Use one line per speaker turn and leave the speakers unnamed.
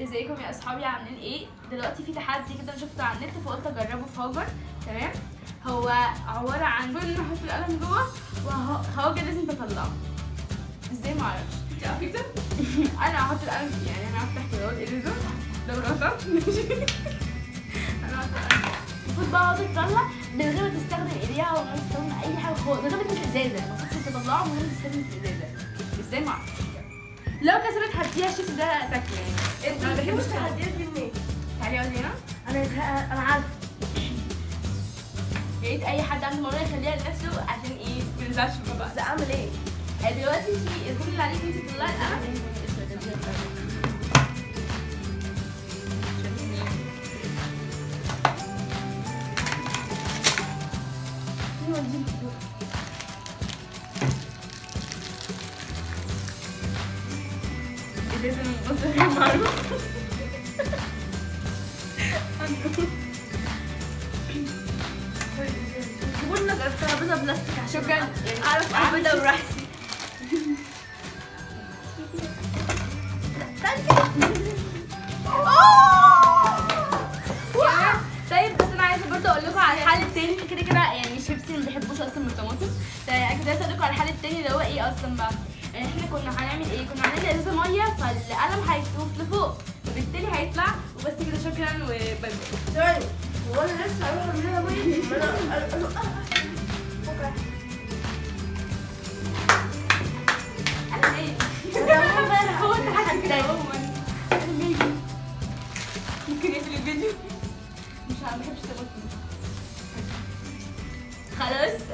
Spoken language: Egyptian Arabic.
ازيكم يا اصحابي عاملين ايه دلوقتي في تحدي كده انا شفته على النت فقلت اجربه في هاجر تمام هو عباره عن المفروض ان احط القلم جوه وهاجر لازم تطلعه ازاي ما اعرفش
انت عارفه
انا هحط القلم فيه يعني انا هفتح كده اقول ايه ده لو رفعت ماشي انا هحط القلم المفروض بقى هاجر تطلع من غير ما تستخدم ايديها ولا تستخدم اي حاجه خالص من غير ما تلمس ازازه المفروض تطلعه من غير ما تستخدم الازازه ازاي ما اعرفش لو كسبت هديها الشيبس ده تاكله يعني
انت
انا
ما
ما بحبش
بتحبش
التحدي
التحديات دي منين؟
تعالي اقعدي هنا
انا انا عارفه
يا ريت اي حد عنده موضوع يخليها لنفسه عشان ايه ما نزعلش من بعض
بس اعمل ايه؟
آه، دلوقتي في كل اللي عليك انت تطلعي القلم لازم نبص معروف
جيبوا لنا ترابيزه بلاستيك عشان
شكرا
اعرف اعملها براحتي
طيب بس انا عايزه برضه اقول لكم على الحل التاني كده كده يعني شيبسي ما بيحبوش اصلا من الطماطم طيب كنت عايزه اقول لكم على الحل التاني اللي هو ايه اصلا بقى يعني احنا كنا هنعمل ايه كنا هنعمل ازازه ميه فالقلم هيطوف لفوق وبالتالي هيطلع وبس كده شكرا وباي باي
ثواني هو انا لسه هروح اعمل لها ميه ما انا أنا- أنا- بكرة.
انا ايه
أنا
هو التحدي كده
التاني.
عموما ممكن يقفل الفيديو مش عارفه ما بحبش الطماطم خلاص